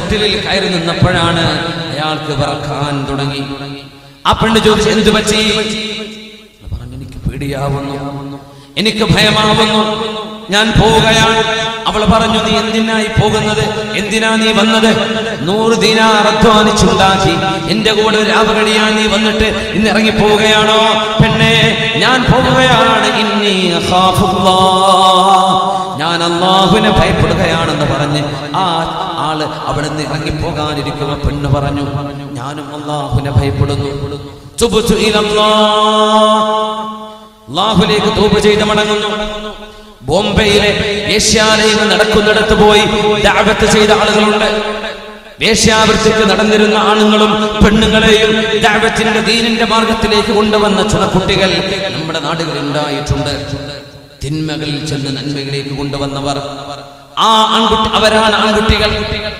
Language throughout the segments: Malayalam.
കട്ടിലിൽ കയറി നിന്നപ്പോഴാണ് അയാൾക്ക് വിറക്കാൻ തുടങ്ങി ആ പെണ്ണ് ചോദിച്ചു എന്തു പറ്റി പറഞ്ഞു എനിക്ക് പേടിയാവുന്നു എനിക്ക് ഭയമാവുന്നു ഞാൻ പോവുകയാണ് അവൾ പറഞ്ഞു നീ എന്തിനായി പോകുന്നത് എന്തിനാ നീ വന്നത് നൂറ് ദിനാർ അധ്വാനിച്ചുണ്ടാക്കി എന്റെ കൂടെ രാവ് കഴിയാൻ നീ വന്നിട്ട് ഇന്ന് ഇറങ്ങി പോവുകയാണോ പെണ്ണെ ഞാൻ പോവുകയാണ് ഇന്നി അഖാഫുല്ലാഹ്. ഞാൻ അള്ളാഹുവിനെ ഭയപ്പെടുകയാണെന്ന് പറഞ്ഞ് ആ ആള് അവിടെ നിന്ന് ഇറങ്ങിപ്പോകാനിരിക്കുമ്പോ പെണ്ണ് പറഞ്ഞു ഞാനും അള്ളാഹുവിനെ ഭയപ്പെടുന്നു തുബ്തു ഇലല്ലാഹ്. അള്ളാഹുലേക്ക് തൂപ ചെയ്ത് മടങ്ങുന്നു ബോംബെയിലെ ഏഷ്യാലയിൽ നടക്കുന്നിടത്ത് പോയി ദഅവത്ത് ചെയ്ത ആളുകളുണ്ട് വേശ്യാവൃത്തിക്ക് നടന്നിരുന്ന ആണുങ്ങളും പെണ്ണുങ്ങളെയും ദഅവത്തിന്റെ ദീനിന്റെ മാർഗത്തിലേക്ക് കൊണ്ടുവന്ന ചുണക്കുട്ടികൾ നമ്മുടെ നാടുകളിൽ ഉണ്ടായിട്ടുണ്ട് തിന്മകളിൽ ചെന്ന് നന്മകളിലേക്ക് കൊണ്ടുവന്നവർ ആ ആൺകുട്ടി അവരാണ് ആൺകുട്ടികൾ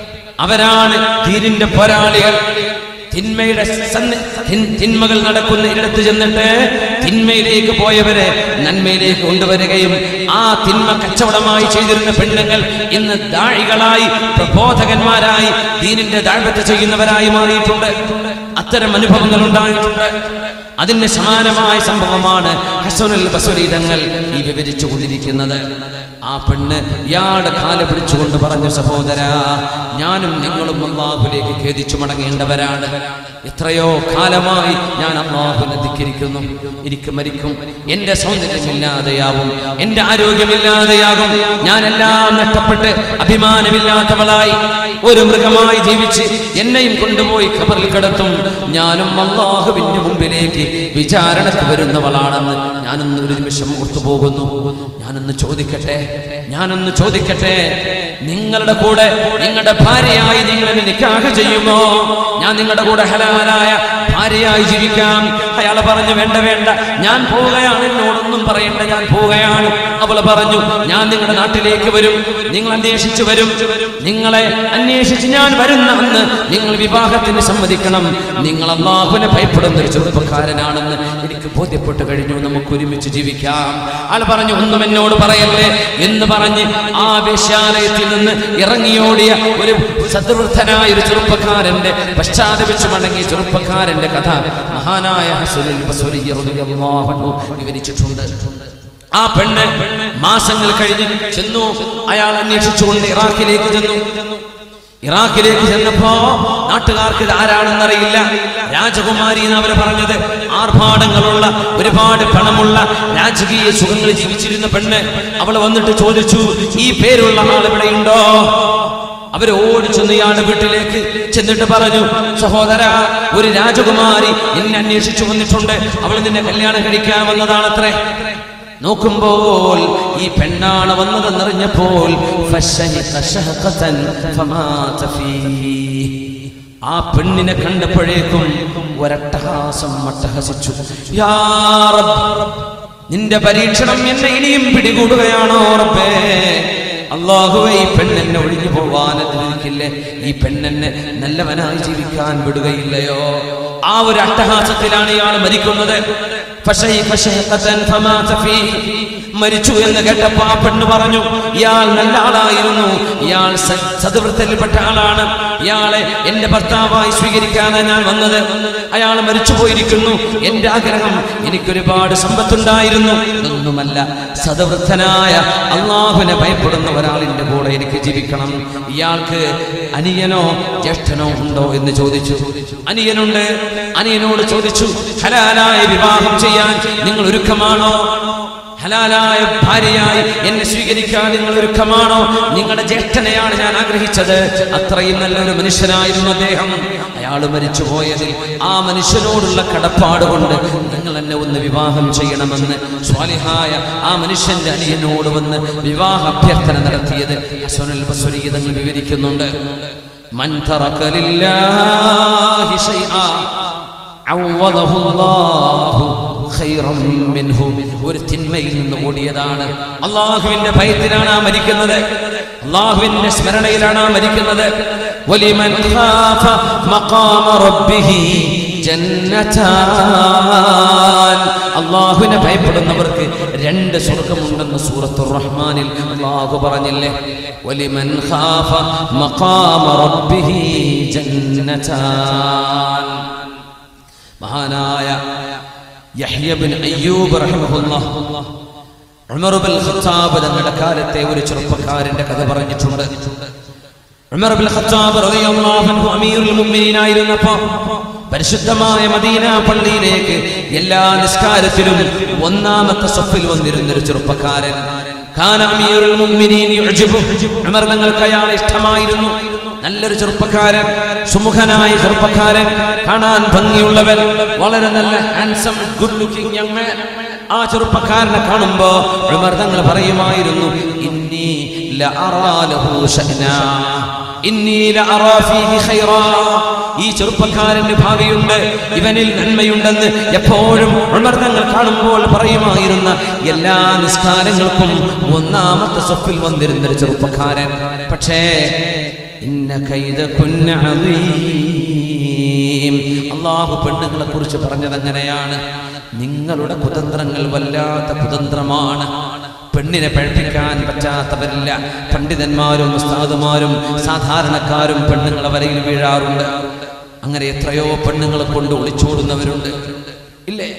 അവരാണ് ദീനിന്റെ പോരാളികൾ തിന്മയുടെ സന്നി- തിൻ- തിന്മകൾ നടക്കുന്ന ഇടത്ത് ചെന്നിട്ട് തിന്മയിലേക്ക് പോയവരെ നന്മയിലേക്ക് കൊണ്ടുവരികയും ആ തിന്മ കച്ചവടമായി ചെയ്തിരുന്ന പെണ്ണുങ്ങൾ ഇന്ന് ദാഴികളായി പ്രബോധകന്മാരായി ദീനിന്റെ ദാഴ്വത്ത് ചെയ്യുന്നവരായി മാറിയിട്ടുണ്ട് അത്തരം അനുഭവങ്ങൾ ഉണ്ടായിട്ടുണ്ട് അതിന് സമാനമായ സംഭവമാണ് ഹസനുൽ ബസരി തങ്ങൾ ഈ വിവരിച്ചു കൊണ്ടിരിക്കുന്നത് ആ പെണ്ണ് ഇയാളുടെ കാല് പിടിച്ചുകൊണ്ട് പറഞ്ഞു സഹോദര ഞാനും നിങ്ങളും അള്ളാഹുലേക്ക് ഖേദിച്ചു മടങ്ങേണ്ടവരാണ് എത്രയോ കാലമായി ഞാൻ അള്ളാഹുവിനെ ധിക്കരിക്കുന്നു എനിക്ക് മരിക്കും എന്റെ സൗന്ദര്യമില്ലാതെയാവും എന്റെ ആരോഗ്യമില്ലാതെയാകും ഞാനെല്ലാം നഷ്ടപ്പെട്ട് അഭിമാനമില്ലാത്തവളായി ഒരു മൃഗമായി ജീവിച്ച് എന്നെയും കൊണ്ടുപോയി ഖബറിൽ കിടത്തും ഞാനും അള്ളാഹുവിന്റെ മുമ്പിലേക്ക് വിചാരണക്ക് വരുന്നവളാണെന്ന് ഞാനൊന്ന് ഒരു നിമിഷം ഓർത്തുപോകുന്നു ഞാനൊന്ന് ചോദിക്കട്ടെ ഞാനൊന്ന് ചോദിക്കട്ടെ നിങ്ങളുടെ കൂടെ നിങ്ങളുടെ ഭാര്യയായി നിങ്ങൾ എന്നെ നിക്കാഹ് ചെയ്യുമോ ഞാൻ നിങ്ങളുടെ കൂടെ ഹലാലായ ഭാര്യയായി ജീവിക്കാം അയാൾ പറഞ്ഞു വേണ്ട വേണ്ട ഞാൻ പോവുകയാണ് എന്നോടൊന്നും പറയണ്ട ഞാൻ പോവുകയാണ് അവൾ പറഞ്ഞു ഞാൻ നിങ്ങളുടെ നാട്ടിലേക്ക് വരും നിങ്ങൾ അന്വേഷിച്ചു വരും നിങ്ങളെ അന്വേഷിച്ച് ഞാൻ വരുന്ന അന്ന് നിങ്ങൾ വിവാഹത്തിന് സമ്മതിക്കണം നിങ്ങൾ അള്ളാഹുവിനെ ഭയപ്പെടുന്ന ഒരു ചെറുപ്പക്കാരനാണെന്ന് എനിക്ക് ബോധ്യപ്പെട്ടു കഴിഞ്ഞു നമുക്ക് ഒരുമിച്ച് ജീവിക്കാം ആൾ പറഞ്ഞു ഒന്നും എന്നോട് പറയല്ലേ എന്ന് പറഞ്ഞ് ആ വേശ്യാലയത്തിൽ നിന്ന് ഇറങ്ങിയോടിയ ഒരു സദ്വൃദ്ധനായ ഒരു ചെറുപ്പക്കാരന്റെ പശ്ചാത്തപിച്ചു മടങ്ങിയ ചെറുപ്പക്കാരന്റെ കഥ മഹാനായ ഹസനുൽ ബസ്വരി റളിയല്ലാഹു അൻഹു വിവരിച്ചിട്ടുണ്ട് ആ പെണ്ണ് മാസങ്ങൾ കഴിഞ്ഞ് ചെന്നു അയാൾ അന്വേഷിച്ചുകൊണ്ട് ഇറാഖിലേക്ക് ചെന്നു ഇറാഖിലേക്ക് ചെന്നപ്പോ നാട്ടുകാർക്ക് ഇത് ആരാണെന്നറിയില്ല രാജകുമാരി എന്ന് അവര് പറഞ്ഞത് ആർഭാടങ്ങളുള്ള ഒരുപാട് പണമുള്ള രാജകീയ സുഖങ്ങൾ ജീവിച്ചിരുന്ന പെണ്ണ് അവൾ വന്നിട്ട് ചോദിച്ചു ഈ പേരുള്ള ആൾ ഇവിടെയുണ്ടോ അവര് ഓടിച്ചെന്ന് ഇയാളുടെ വീട്ടിലേക്ക് ചെന്നിട്ട് പറഞ്ഞു സഹോദര ഒരു രാജകുമാരി എന്നെ അന്വേഷിച്ചു വന്നിട്ടുണ്ട് അവൾ നിന്നെ കല്യാണം കഴിക്കാമെന്നതാണത്രേ നോക്കുമ്പോൾ ഈ പെണ്ണാണ് വന്നതെന്നറിഞ്ഞപ്പോൾ ഫശഹിഖ ശഹഖതൻ ഫമാത ഫീഹി. ആ പെണ്ണിനെ കണ്ടപ്പോഴേക്കും ഒരട്ടഹാസം അട്ടഹസിച്ചു യാ റബ്ബ്, നിന്റെ പരീക്ഷണം എന്നെ ഇനിയും പിടികൂടുകയാണോ റബ്ബേ അള്ളാഹുവെ ഈ പെണ്ണെന്നെ ഒഴിഞ്ഞു പോവാൻ അനുവദിക്കില്ലേ ഈ പെണ്ണെന്നെ നല്ലവനായി ജീവിക്കാൻ വിടുകയില്ലയോ ആ ഒരു അട്ടഹാസത്തിലാണ് ഇയാൾ മരിക്കുന്നത് ഫശൈഖ ശഹഖതൻ ഫമാത ഫീഹി. മരിച്ചു എന്ന് കേട്ടപ്പോ ആ പെണ്ണ് പറഞ്ഞു ഇയാൾ നല്ല ആളായിരുന്നു ഇയാൾ സ- സദ്വൃത്തത്തിൽപ്പെട്ട ആളാണ് ഇയാളെ എന്റെ ഭർത്താവായി സ്വീകരിക്കാനാണ് ഞാൻ വന്നത് അയാൾ മരിച്ചു പോയിരിക്കുന്നു എന്റെ ആഗ്രഹം എനിക്കൊരുപാട് സമ്പത്തുണ്ടായിരുന്നു ഇതൊന്നുമല്ല സദവൃദ്ധനായ അള്ളാഹുവിനെ ഭയപ്പെടുന്ന ഒരാളിന്റെ കൂടെ എനിക്ക് ജീവിക്കണം ഇയാൾക്ക് അനിയനോ ജ്യേഷ്ഠനോ ഉണ്ടോ എന്ന് ചോദിച്ചു അനിയനുണ്ട് അനിയനോട് ചോദിച്ചു ഹലാലായ വിവാഹം ചെയ്യാൻ നിങ്ങൾ ഒരുക്കമാണോ ഹലാലായ ഭാര്യയായി എന്നെ സ്വീകരിക്കാൻ നിങ്ങൾ ഒരുക്കമാണോ നിങ്ങളുടെ ജ്യേഷ്ഠനെയാണ് ഞാൻ ആഗ്രഹിച്ചത് അത്രയും നല്ലൊരു മനുഷ്യനായിരുന്നു അദ്ദേഹം അയാൾ മരിച്ചു പോയതിൽ ആ മനുഷ്യനോടുള്ള കടപ്പാട് കൊണ്ട് നിങ്ങൾ എന്നെ ഒന്ന് വിവാഹം ചെയ്യണമെന്ന് സ്വാലിഹായ ആ മനുഷ്യന്റെ അനിയനോട് വന്ന് വിവാഹ അഭ്യർത്ഥന നടത്തിയത് ഹസനുൽ ബസ്വരി തങ്ങൾ വിവരിക്കുന്നുണ്ട് മൻ തറക ലില്ലാഹി ശൈആ عوضه الله خيرا منه ഒരു തിന്മയിൽ നിന്ന് ഓടിയതാണ് അള്ളാഹുവിന്റെ ഭയത്തിലാണ് ആ മരിക്കുന്നത് അള്ളാഹുവിന്റെ സ്മരണയിലാണ് ആ മരിക്കുന്നത് വലിമൻ ഖാഫ മഖാമ റബ്ബിഹി ജന്നതാൻ അള്ളാഹുവിനെ ഭയപ്പെടുന്നവർക്ക് രണ്ട് സ്വർഗമുണ്ടെന്ന് സൂറത്തുർ റഹ്മാനിൽ അള്ളാഹു പറഞ്ഞില്ലേ വലിമൻ ഖാഫ മഖാമ റബ്ബിഹി ജന്നതാൻ മഹാനായ യഹ്യ ബിൻ അയ്യൂബ് റഹിമഹുല്ലാഹ് ഉമർ ബിൻ ഖത്താബ് തങ്ങളുടെ കാലത്തെ ഒരു ചെറുപ്പക്കാരന്റെ കഥ പറഞ്ഞിട്ടുണ്ട് ഉമർ ബിൻ ഖത്താബ് റളിയല്ലാഹു അൻഹു അമീറുൽ മുഅ്മിനീനായിരുന്നപ്പോൾ പരിശുദ്ധമായ മദീന പള്ളിയിലേക്ക് എല്ലാ നിസ്കാരത്തിലും ഒന്നാമത്തെ സഫിൽ വന്നിരുന്ന ഒരു ചെറുപ്പക്കാരൻ കാന അമീറുൽ മുഅ്മിനീൻ യുഅ്ജിബു ഉമർ തങ്ങൾക്ക് അയാളെ ഇഷ്ടമായിരുന്നു നല്ലൊരു ചെറുപ്പക്കാരൻ സുമുഖനായ ചെറുപ്പക്കാരൻ കാണാൻ ഭംഗിയുള്ളവൻ വളരെ നല്ല handsome good looking young man ആ ചെറുപ്പക്കാരനെ കാണുമ്പോ ഉമർ തങ്ങൾ പറയുമായിരുന്നു ഇന്നി ലഅറാ ലഹു ശഅനാ ഇന്നി ലഅറാ ഫീഹി ഖൈറാ ഈ ചെറുപ്പക്കാരന് ഭാവിയുണ്ട് ഇവനിൽ നന്മയുണ്ടെന്ന് എപ്പോഴും ഉമർ തങ്ങൾ കാണുമ്പോൾ പറയുമായിരുന്ന എല്ലാ നിസ്കാരങ്ങൾക്കും ഒന്നാമത്തെ സൊഫിൽ വന്നിരുന്ന ഒരു ചെറുപ്പക്കാരൻ പക്ഷേ ഇന്ന കൈത കുന്ന അദീം. അള്ളാഹു പെണ്ണുങ്ങളെ കുറിച്ച് പറഞ്ഞത് അങ്ങനെയാണ് നിങ്ങളുടെ കുതന്ത്രങ്ങൾ വല്ലാത്ത കുതന്ത്രമാണ് പെണ്ണിനെ പഴപ്പിക്കാൻ പറ്റാത്തവരില്ല പണ്ഡിതന്മാരും ഉസ്താദുമാരും സാധാരണക്കാരും പെണ്ണുങ്ങളെ വരയിൽ വീഴാറുണ്ട് അങ്ങനെ എത്രയോ പെണ്ണുങ്ങളെ കൊണ്ട് ഒളിച്ചോടുന്നവരുണ്ട് ഇല്ലേ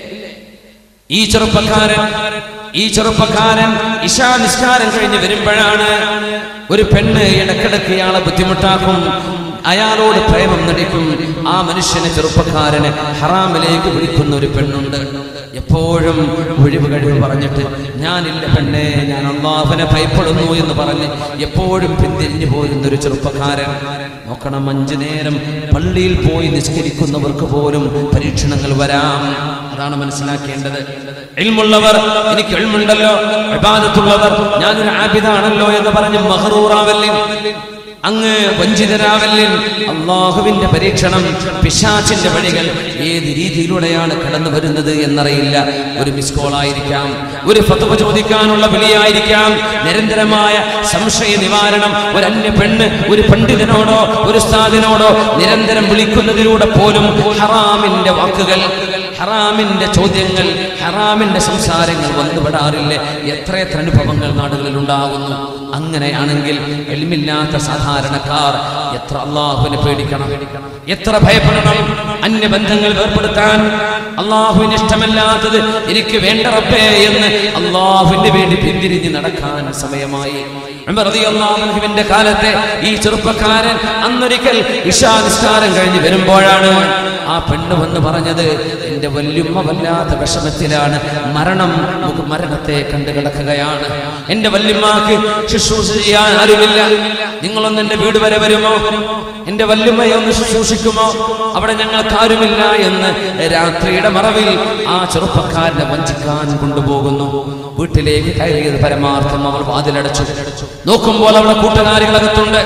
ഈ ചെറുപ്പക്കാരൻ ഈ ചെറുപ്പക്കാരൻ ഇശാ നിസ്കാരം കഴിഞ്ഞ് വരുമ്പോഴാണ് ഒരു പെണ്ണ് ഇടക്കിടക്ക് ഇയാളെ ബുദ്ധിമുട്ടാക്കും അയാളോട് പ്രേമം നടിക്കും ആ മനുഷ്യനെ ചെറുപ്പക്കാരനെ ഹറാമിലേക്ക് വിളിക്കുന്ന ഒരു പെണ്ണുണ്ട് എപ്പോഴും ഒഴിവ് കഴിവ് പറഞ്ഞിട്ട് ഞാനില്ല പെണ്ണെ ഞാൻ അള്ളാഹുവിനെ ഭയപ്പെടുന്നു എന്ന് പറഞ്ഞ് എപ്പോഴും പിന്തിരിഞ്ഞു പോരുന്ന ഒരു ചെറുപ്പക്കാരൻ നോക്കണം അഞ്ചു നേരം പള്ളിയിൽ പോയി നിസ്കരിക്കുന്നവർക്ക് പോലും പരീക്ഷണങ്ങൾ വരാം അതാണ് മനസ്സിലാക്കേണ്ടത് ഇൽമുള്ളവർ എനിക്ക് എൽമുണ്ടല്ലോ വിവാദത്തുള്ളവർ ഞാനൊരു ആബിദാണല്ലോ എന്ന് പറഞ്ഞ് മഹറൂറാവല്ലേ അങ്ങ് വഞ്ചിതരാവല്ലിൻ അള്ളാഹുവിന്റെ പരീക്ഷണം പിശാചിന്റെ വഴികൾ ഏത് രീതിയിലൂടെയാണ് കടന്നു വരുന്നത് എന്നറിയില്ല ഒരു മിസ് കോൾ ആയിരിക്കാം ഒരു ഫത്വ ചോദിക്കാനുള്ള വിളിയായിരിക്കാം നിരന്തരമായ സംശയ നിവാരണം ഒരു അന്യ പെണ്ണ് ഒരു പണ്ഡിതനോടോ ഒരു സ്ഥാദിനോടോ നിരന്തരം വിളിക്കുന്നതിലൂടെ പോലും ഹറാമിന്റെ വാക്കുകൾ ഹറാമിന്റെ ചോദ്യങ്ങൾ ഹറാമിന്റെ സംസാരങ്ങൾ വന്നുപെടാറില്ലേ എത്രയെത്ര അനുഭവങ്ങൾ നാടുകളിൽ ഉണ്ടാകുന്നു അങ്ങനെയാണെങ്കിൽ എളിമില്ലാത്ത സാധാരണക്കാർ എത്ര അള്ളാഹുവിനെ പേടിക്കണം എത്ര ഭയപ്പെടണം അന്യബന്ധങ്ങൾ വേർപെടുത്താൻ അള്ളാഹുവിന് ഇഷ്ടമല്ലാത്തത് എനിക്ക് വേണ്ട റബ്ബേ എന്ന് അള്ളാഹുവിന് വേണ്ടി പിന്തിരിഞ്ഞ് നടക്കാൻ സമയമായി ഉമർ റളിയല്ലാഹു അൻഹുവിന്റെ കാലത്തെ ഈ ചെറുപ്പക്കാരൻ അന്നൊരിക്കൽ ഇശാ നിസ്കാരം കഴിഞ്ഞ് വരുമ്പോഴാണ് ആ പെണ്ണ് വന്ന് പറഞ്ഞത് എന്റെ വല്യുമ്മ വല്ലാത്ത വിഷമത്തിലാണ് മരണം നമുക്ക് മരണത്തെ കണ്ടു കിടക്കുകയാണ് എന്റെ വല്യമ്മക്ക് ശുശ്രൂഷ ചെയ്യാൻ ആരുമില്ല നിങ്ങളൊന്ന് എന്റെ വീട് വരെ വരുമോ എന്റെ വല്യമ്മയെ ഒന്ന് ശുശ്രൂഷിക്കുമോ അവിടെ ഞങ്ങൾക്ക് ആരുമില്ല എന്ന് രാത്രിയുടെ മറവിൽ ആ ചെറുപ്പക്കാരനെ വഞ്ചിക്കാൻ കൊണ്ടുപോകുന്നു വീട്ടിലേക്ക് കയറിയത് പരമാർത്ഥം അവൾ വാതിലടച്ചു നോക്കുമ്പോൾ അവളെ കൂട്ടുകാരികളകത്തുണ്ട്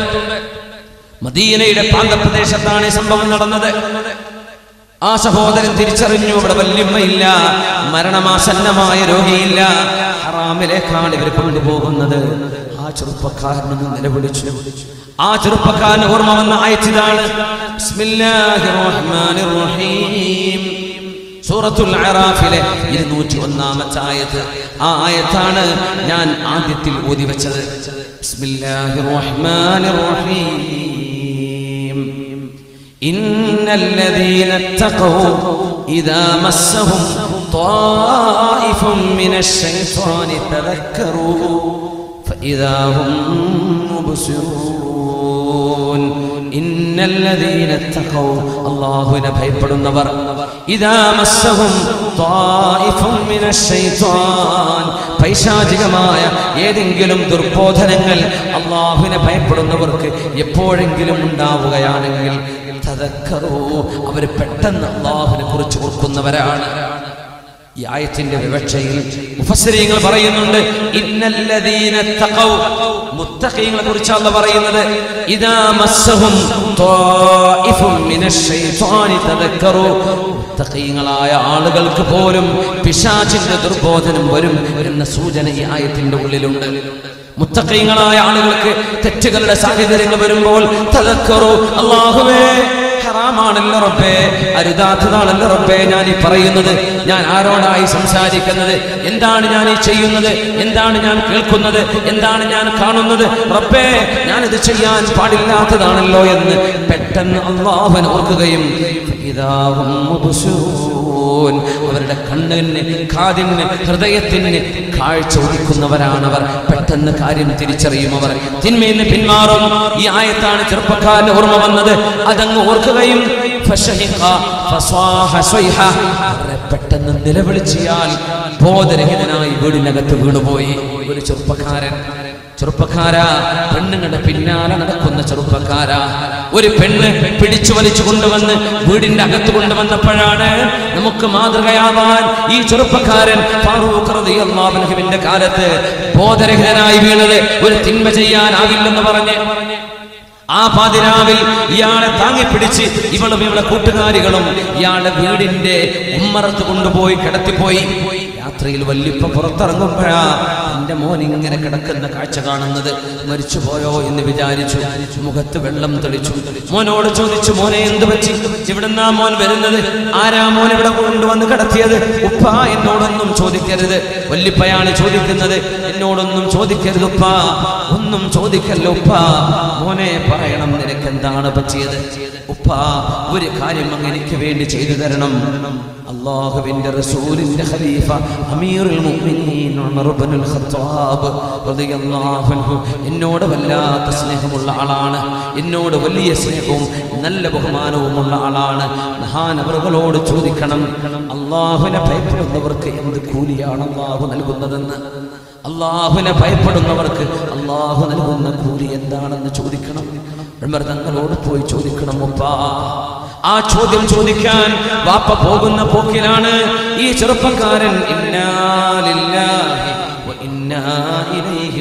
മദീനയുടെ പ്രാന്തപ്രദേശത്താണ് ഈ സംഭവം നടന്നത് ആ സഹോദരൻ തിരിച്ചറിഞ്ഞു അവിടെ വല്യമ്മയില്ല മരണമാസന്നമായ രോഗിയില്ല ഹറാമിലേക്കാണ് ഇവർ കൊണ്ടുപോകുന്നത് ആ ചെറുപ്പക്കാരനൊന്ന് നിലവിളിച്ചു ആ ചെറുപ്പക്കാരന് ഓർമ്മ വന്ന അയച്ചതാണ് ബിസ്മില്ലാഹിർ റഹ്മാനിർ റഹീം സൂറത്തുൽ അറാഫിലെ ഇരുന്നൂറ്റി ഒന്നാമത്തെ ആയത്ത് ആ ആയത്താണ് ഞാൻ ആദ്യത്തിൽ ഓതി വെച്ചത് ബിസ്മില്ലാഹിർ റഹ്മാനിർ റഹീം إن الذين اتقوا إذا مسهم طائف من الشيطان تذكروا فإذا هم مبصرون إن الذين اتقوا الله ഭയപ്പെടുന്നവർ إذا مسهم طائف من الشيطان പൈശാചികമായ ഏതെങ്കിലും ദുർബോധനങ്ങൾ അള്ളാഹുവിനെ ഭയപ്പെടുന്നവർക്ക് എപ്പോഴെങ്കിലും ഉണ്ടാവുകയാണെങ്കിൽ തദക്കറൂ അവർ പെട്ടെന്ന് അള്ളാഹുവിനെ കുറിച്ച് ഓർക്കുന്നവരാണ് ഈ ആയത്തിന്റെ വിവക്ഷയിൽ മുഫസ്സിരീങ്ങൾ പറയുന്നുണ്ട് ഇന്നല്ലദീന തഖൗ മുത്തഖീങ്ങളെ കുറിച്ചാണ് പറയുന്നത് ഇദാ മസ്സഹും ത്വായിഫും മിനശ് ശൈത്വാനി തദക്കറു മുത്തഖീങ്ങളായ ആളുകൾക്ക് പോലും പിശാചിന്റെ ദുർബോധനം വരും എന്ന സൂചന ഈ ആയത്തിന്റെ ഉള്ളിലുണ്ട് മുത്തഖീങ്ങളായ ആളുകൾക്ക് തെറ്റുകളുടെ സാഹചര്യങ്ങൾ വരുമ്പോൾ തദക്കറു അല്ലാഹുവേ ഹറാമാണല്ലോ റബ്ബേ അരുതാത്തതാണല്ലോ റബ്ബേ ഞാൻ ഈ പറയുന്നത് ഞാൻ ആരോടായി സംസാരിക്കുന്നത് എന്താണ് ഞാൻ ഈ ചെയ്യുന്നത് എന്താണ് ഞാൻ കേൾക്കുന്നത് എന്താണ് ഞാൻ കാണുന്നത് റബ്ബേ ഞാനിത് ചെയ്യാൻ പാടില്ലാത്തതാണല്ലോ എന്ന് പെട്ടെന്ന് അള്ളാഹുവൻ ഓർക്കുകയും ഇതാവും മുബ്സിറൂൻ. അവരുടെ കണ്ണിന് കാതിന് ഹൃദയത്തിന് കാഴ്ച ഒതുക്കുന്നവരാണവർ പെട്ടെന്ന് കാര്യം തിരിച്ചറിയും അവർ തിന്മയിൽ നിന്ന് പിന്മാറും ഈ ആയത്താണ് ചെറുപ്പക്കാരന് ഓർമ്മ വന്നത് അതങ്ങ് ഓർക്കുകയും ഫശഹിഖ ഫസ്വാഹ സ്വൈഹ. അവരെ പെട്ടെന്ന് നിലവിളിച്ചിയാൽ ബോധരഹിതനായി വീടിനകത്ത് വീണുപോയി ഒരു ചെറുപ്പക്കാരൻ ചെറുപ്പക്കാരാ പെണ്ണുങ്ങളുടെ പിന്നാലെ നടക്കുന്ന ചെറുപ്പക്കാരാ ഒരു പെണ്ണ് പിടിച്ചു വലിച്ചു കൊണ്ടുവന്ന് വീടിന്റെ അകത്ത് കൊണ്ടുവന്നപ്പോഴാണ് നമുക്ക് മാതൃകയാവാൻ ഈ ചെറുപ്പക്കാരൻ ഫാറൂഖ് റളിയല്ലാഹു അൻഹുവിന്റെ കാലത്ത് ബോധരഹിതനായി വീണത് ഒരു തിന്മ ചെയ്യാനാവില്ലെന്ന് പറഞ്ഞ് ആ പാതിരാവിൽ ഇയാളെ താങ്ങിപ്പിടിച്ച് ഇവളും ഇവളെ കൂട്ടുകാരികളും ഇയാളെ വീടിന്റെ ഉമ്മറത്ത് കൊണ്ടുപോയി കിടത്തിപ്പോയി രാത്രിയിൽ വല്യപ്പ പുറത്തിറങ്ങുമ്പോഴാ എന്റെ മോൻ ഇങ്ങനെ കിടക്കുന്ന കാഴ്ച കാണുന്നത് മരിച്ചുപോയോ എന്ന് വിചാരിച്ചു മുഖത്ത് വെള്ളം തെളിച്ചു മോനോട് ചോദിച്ചു മോനെ എന്ത് പറ്റി ഇവിടുന്നാ മോൻ വരുന്നത് ആരാ മോൻ ഇവിടെ കൊണ്ടുവന്ന് കിടത്തിയത് ഉപ്പ എന്നോടൊന്നും ചോദിക്കരുത് വല്യപ്പയാണ് ചോദിക്കുന്നത് എന്നോടൊന്നും ചോദിക്കരുത് ഉപ്പ ഒന്നും ചോദിക്കല്ലോ ഉപ്പ മോനെ പറയണം നിനക്ക് എന്താണ് പറ്റിയത് ഉപ്പ ഒരു കാര്യം അങ്ങ് എനിക്ക് വേണ്ടി ചെയ്തു തരണം അള്ളാഹുവിന്റെ റസൂലിന്റെ ഖലീഫ അമീറുൽ മുഅ്മിനീൻ ഉമർ ഇബ്നുൽ ഖത്താബ് റളിയല്ലാഹു അൻഹു എന്നോട് വല്ലാത്ത സ്നേഹമുള്ള ആളാണ് എന്നോട് വലിയ സ്നേഹവും നല്ല ബഹുമാനവുമുള്ള ആളാണ് മഹാനവറുകളോട് ചോദിക്കണം അള്ളാഹുവിനെ ഭയപ്പെടുന്നവർക്ക് എന്ത് കൂലിയാണ് അള്ളാഹു നൽകുന്നതെന്ന് അള്ളാഹുവിനെ ഭയപ്പെടുന്നവർക്ക് അള്ളാഹു നൽകുന്ന കൂലി എന്താണെന്ന് ചോദിക്കണം ഉമർ തങ്ങളോട് പോയി ചോദിക്കണം ഉപ്പാ ആ ചോദ്യം ചോദിക്കാൻ വാപ്പ പോകുന്ന പോക്കിലാണ് ഈ ചെറുപ്പക്കാരൻ ഇന്നാ ലില്ലാഹി വ ഇന്നാ ഇലൈഹി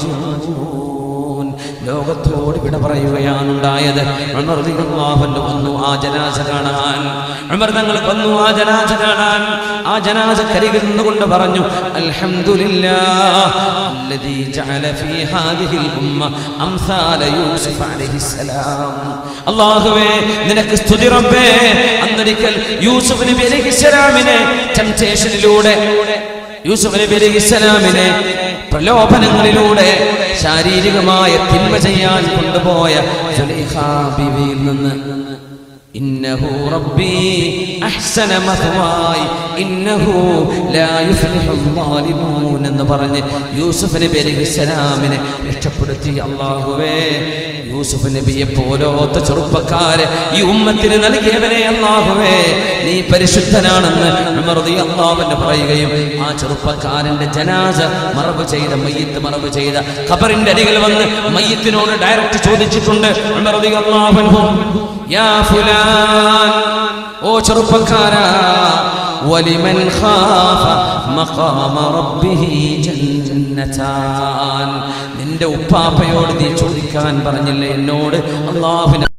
റാജിഊൻ ലോകത്തോട് വിട പറയുകയാണ് ഉണ്ടായത് ഉമർ റളിയല്ലാഹു അൻഹു വന്നു ആ ജനാസ കാണാൻ ഉമർ തങ്ങൾ വന്നു ആ ജനാസ കാണാൻ ആ ജനാസ കരികിൽ നിന്നുകൊണ്ട് പറഞ്ഞു അൽഹംദുലില്ലാഹ് الذي جعل في هذه الأمة أمثال يوسف عليه السلام അള്ളാഹുവേ നിനക്ക് സ്തുതി റബ്ബേ അന്നൊരിക്കൽ യൂസുഫ് നബി അലൈഹി ഇസ്ലാമിനെ ടെംപ്ടേഷനിലൂടെ യൂസുഫ് നബി അലൈഹി ഇസ്ലാമിനെ പ്രലോഭനങ്ങളിലൂടെ ശാരീരികമായ തിന്മ ചെയ്യാൻ കൊണ്ടുപോയ സുലൈഖാ ബീവിയിൽ നിന്ന് ഇന്നഹു റബ്ബി അഹ്സന മഥവായി ഇന്നഹു ലാ യുഫ്ലിഹുൽ ളാലിമൂൻ എന്ന് പറഞ്ഞ് യൂസുഫ് നബി അലൈഹി സലാമിനെ രക്ഷപ്പെടുത്തി അല്ലാഹുവേ യൂസുഫ് നബിയെ പോലോത്ത ചെറുപ്പക്കാരെ ഈ ഉമ്മത്തിന് നൽകിയവനെ അല്ലാഹുവേ നീ പരിശുദ്ധനാണെന്ന് ഉമർ റളിയല്ലാഹു അൻഹു പറയുകയും ആ ചെറുപ്പക്കാരന്റെ ജനാസ മറവ് ചെയ്ത മയ്യത്ത് മറവ് ചെയ്ത ഖബറിന്റെ അരികിൽ വന്ന് മയ്യത്തിനോട് ഡയറക്റ്റ് ചോദിച്ചിട്ടുണ്ട് ഉമർ റളിയല്ലാഹു അൻഹു യാ ഫുലാൻ ഓ ചെറുപ്പക്കാരാ വലിമൻ ഖാഫ മഖാമ റബ്ബിഹി ജന്നതാൻ നിന്റെ ഉപ്പാപ്പയോട് നീ ചോദിക്കാൻ പറഞ്ഞില്ലേ എന്നോട് അള്ളാഹുവിനെ